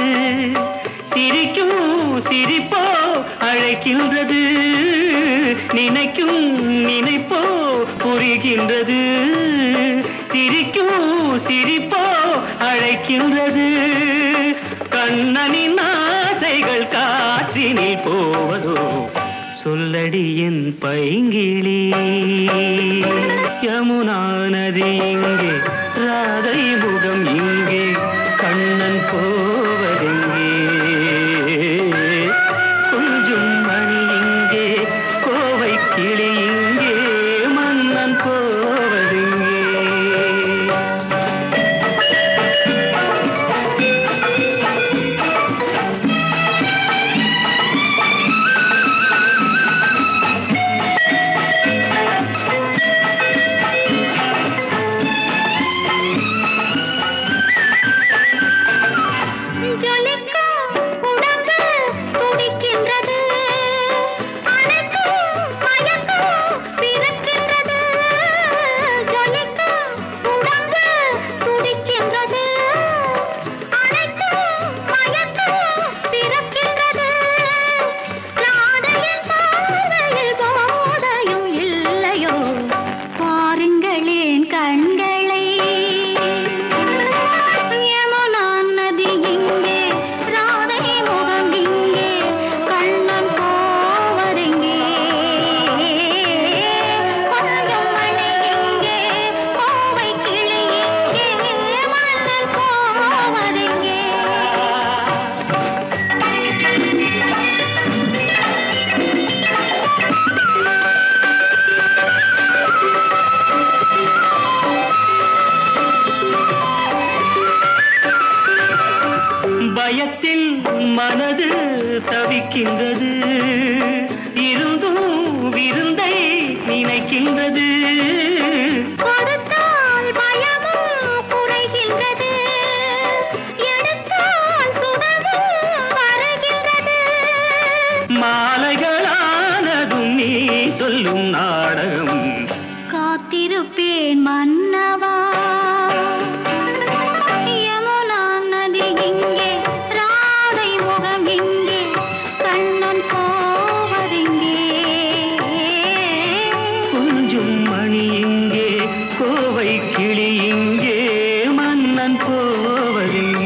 சிரிக்கும் சிரிப்போ அழைக்கின்றது நினைக்கும் நினைப்போ புரிகின்றது சிரிக்கும் சிரிப்போ அழைக்கின்றது கண்ணனின் ஆசைகள் காற்றினில் போவதோ சொல்லடி என் பைங்கிளி யமுனா நதி இங்கே ராதை முகம் இங்கே கண்ணன் போவதெங்கே கொஞ்சம் மணி இங்கே கோவை கிளி இங்கே மன்னன் போவதெங்கே ஜொலிக்கும் உடம்பு துடிக்கின்றது அணைக்கும் மயக்கம் பிறக்கின்றது ஜொலிக்கும் உடம்பு துடிக்கின்றது அணைக்கும் மயக்கம் பிறக்கின்றது ராதையின் பார்வையில் போதையும் இல்லையோ பாருங்களேன் கண்களை யமுனா நதி இங்கே ராதை முகம் இங்கே கண்ணன் போவதெங்கே கொஞ்சம் மணி இங்கே கோவை கிளி இங்கே மன்னன் போவதெங்கே பயத்தில் மனது தவிக்கின்றது இருந்தும் விருந்தை நினைக்கின்றது கொடுத்தால் பயமும் குறைகின்றது எடுத்தால் சுகமும் வருகின்றது மாலைகளானதும் நீ சொல்லும் நாடகம் காத்திருப்பேன் மன்னவா யமுனா நதி இங்கே ராதை முகம் இங்கே கண்ணன் போவதெங்கே கொஞ்சம் மணி இங்கே கோவை கிளி இங்கே மன்னன் போவதெங்கே